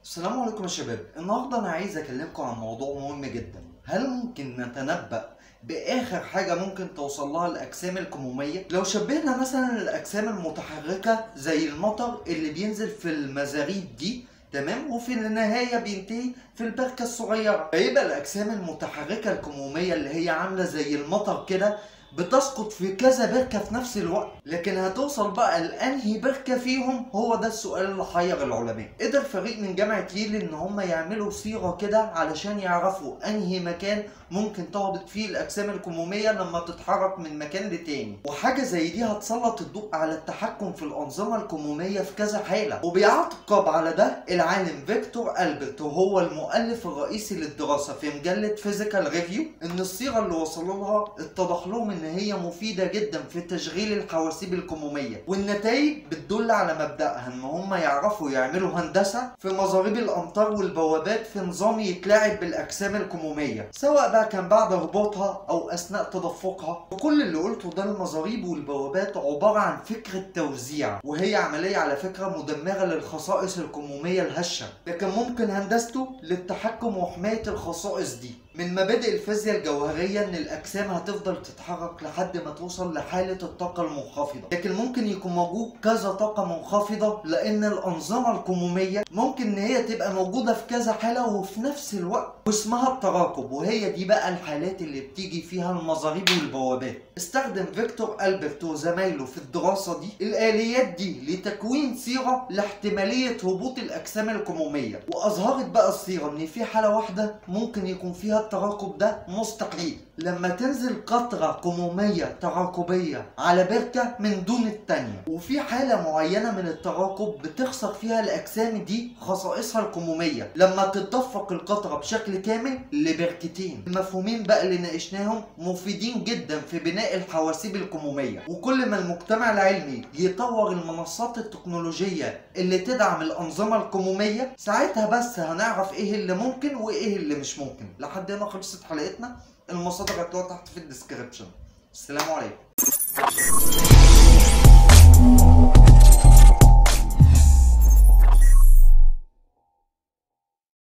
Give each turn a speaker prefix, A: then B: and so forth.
A: السلام عليكم يا شباب النهارده انا عايز اكلمكم عن موضوع مهم جدا هل ممكن نتنبأ باخر حاجه ممكن توصل لها الاجسام الكموميه لو شبهنا مثلا الاجسام المتحركه زي المطر اللي بينزل في المزاريب دي تمام وفي النهاية بينتهي في البركة الصغيرة فيبقى الأجسام المتحركة الكمومية اللي هي عاملة زي المطر كده بتسقط في كذا بركة في نفس الوقت لكن هتوصل بقى لأنهي بركة فيهم هو ده السؤال اللي حير العلماء قدر فريق من جامعة ييل ان هم يعملوا صيغة كده علشان يعرفوا انهي مكان ممكن تهبط فيه الأجسام الكمومية لما تتحرك من مكان لتاني وحاجة زي دي هتسلط الضوء على التحكم في الأنظمة الكمومية في كذا حالة وبيعقب على ده العالم فيكتور ألبرت وهو المؤلف الرئيسي للدراسة في مجلة فيزيكال ريفيو ان الصيغة اللي وصلوا لها اتضح لهم ان هي مفيدة جدا في تشغيل الحواسيب الكمومية والنتائج بتدل على مبدأها ان هم يعرفوا يعملوا هندسة في مزاريب الامطار والبوابات في نظام يتلاعب بالاجسام الكمومية سواء بقى كان بعد هبوطها او اثناء تدفقها وكل اللي قلته ده المزاريب والبوابات عبارة عن فكرة توزيع وهي عملية على فكرة مدمرة للخصائص الكمومية الهشة لكن ممكن هندسته للتحكم وحماية الخصائص دي من مبادئ الفيزياء الجوهرية إن الأجسام هتفضل تتحرك لحد ما توصل لحالة الطاقة المنخفضة، لكن ممكن يكون موجود كذا طاقة منخفضة لأن الأنظمة الكمومية ممكن إن هي تبقى موجودة في كذا حالة وفي نفس الوقت، واسمها التراكب وهي دي بقى الحالات اللي بتيجي فيها المزاريب والبوابات. استخدم فيكتور ألبرت وزمايله في الدراسة دي الآليات دي لتكوين صيغة لاحتمالية هبوط الأجسام الكمومية، وأظهرت بقى الصيغة إن في حالة واحدة ممكن يكون فيها التراكب ده مستحيل لما تنزل قطرة كمومية تراكبية على بركة من دون التانية وفي حالة معينة من التراكب بتخسر فيها الأجسام دي خصائصها الكمومية لما تتدفق القطرة بشكل كامل لبركتين المفهومين بقى اللي ناقشناهم مفيدين جدا في بناء الحواسيب الكمومية وكل ما المجتمع العلمي يطور المنصات التكنولوجية اللي تدعم الأنظمة الكمومية ساعتها بس هنعرف ايه اللي ممكن وايه اللي مش ممكن لحد هنا خلصت حلقتنا المصادر هتلاقوها تحت في الديسكريبشن السلام عليكم